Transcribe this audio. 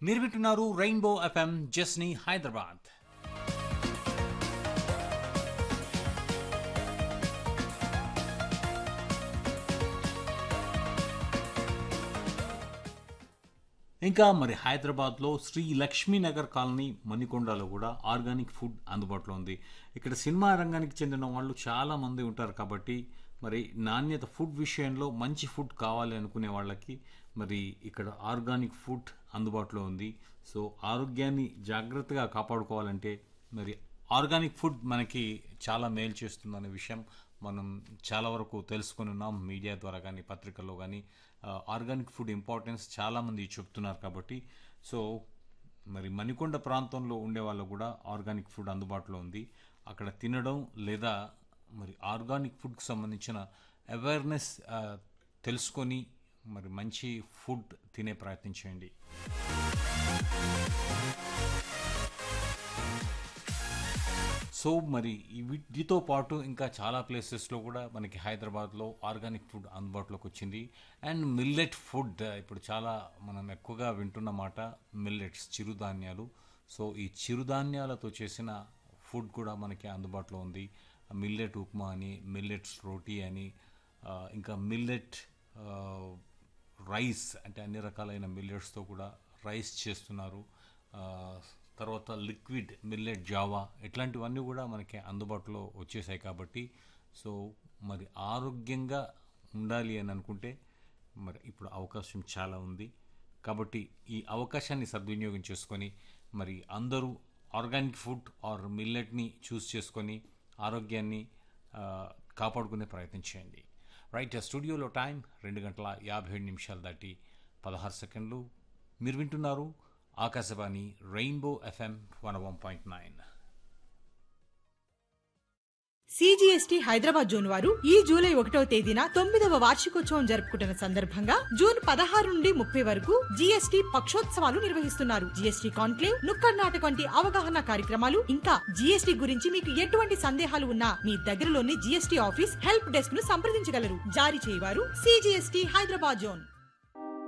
మీరు వింటున్నారు rainbow FM జస్ని Hyderabad ఇంకా మరి హైదరాబాద్లో శ్రీ లక్ష్మీనగర్ కాలనీ మణికొండలో కూడా ఆర్గానిక్ ఫుడ్ అందుబాటులో ఉంది ఇక్కడ సినిమా రంగానికి చెందిన వాళ్ళు చాలా మంది ఉంటారు కాబట్టి మరి నాణ్యత ఫుడ్ విషయంలో మంచి ఫుడ్ కావాలి అనుకునే వాళ్ళకి మరి ఇక్కడ ఆర్గానిక్ ఫుడ్ అందుబాటులో ఉంది సో ఆరోగ్యాన్ని జాగ్రత్తగా కాపాడుకోవాలంటే మరి ఆర్గానిక్ ఫుడ్ మనకి చాలా మేలు చేస్తుందనే విషయం మనం చాలా వరకు తెలుసుకొని ఉన్నాం మీడియా ద్వారా కానీ పత్రికల్లో కానీ ఆర్గానిక్ ఫుడ్ ఇంపార్టెన్స్ చాలామంది చెప్తున్నారు కాబట్టి సో మరి మణికొండ ప్రాంతంలో ఉండే వాళ్ళకు కూడా ఆర్గానిక్ ఫుడ్ అందుబాటులో ఉంది అక్కడ తినడం లేదా మరి ఆర్గానిక్ ఫుడ్కి సంబంధించిన అవేర్నెస్ తెలుసుకొని మరి మంచి ఫుడ్ తినే ప్రయత్నం చేయండి సో మరి ఈ వీటితో పాటు ఇంకా చాలా ప్లేసెస్లో కూడా మనకి హైదరాబాద్లో ఆర్గానిక్ ఫుడ్ అందుబాటులోకి వచ్చింది అండ్ మిల్లెట్ ఫుడ్ ఇప్పుడు చాలా మనం ఎక్కువగా వింటున్న మాట మిల్లెట్స్ చిరుధాన్యాలు సో ఈ చిరుధాన్యాలతో చేసిన ఫుడ్ కూడా మనకి అందుబాటులో ఉంది మిల్లెట్ ఉప్మా అని మిల్లెట్స్ రోటీ అని ఆ, ఇంకా మిల్లెట్ రైస్ అంటే అన్ని రకాలైన మిల్లెట్స్తో కూడా రైస్ చేస్తున్నారు ఆ, తర్వాత లిక్విడ్ మిల్లెట్ జావా ఇట్లాంటివన్నీ కూడా మనకి అందుబాటులో వచ్చేసాయి కాబట్టి సో మరి ఆరోగ్యంగా ఉండాలి అని అనుకుంటే మరి ఇప్పుడు అవకాశం చాలా ఉంది కాబట్టి ఈ అవకాశాన్ని సద్వినియోగం చేసుకొని మరి అందరూ ఆర్గానిక్ ఫుడ్ ఆర్ మిల్లెట్ని చూస్ చేసుకొని ఆరోగ్యాన్ని ఆ, కాపాడుకునే ప్రయత్నం చేయండి రైట్ స్టూడియోలో టైం రెండు గంటల యాభై ఏడు నిమిషాలు దాటి పదహారు సెకండ్లు మీరు వింటున్నారు Akashvani rainbow FM one one point nine CGST Hyderabad zone వారు ఈ జూలై ఒకటవ తేదీన తొమ్మిదవ వార్షికోత్సవం జరుపుకుంటున్న సందర్భంగా జూన్ పదహారు నుండి ముప్పై వరకు జీఎస్టీ పక్షోత్సవాలు నిర్వహిస్తున్నారు జీఎస్టీ కాన్క్లేవ్ నుక్కడ్ నాటక్ వంటి అవగాహన కార్యక్రమాలు ఇంకా జీఎస్టీ గురించి మీకు ఎటువంటి సందేహాలు ఉన్నా మీ దగ్గరలోని జీఎస్టీ ఆఫీస్ హెల్ప్ డెస్క్ ను సంప్రదించగలరు జారీ చేయవారు సిజిఎస్టి హైదరాబాద్ జోన్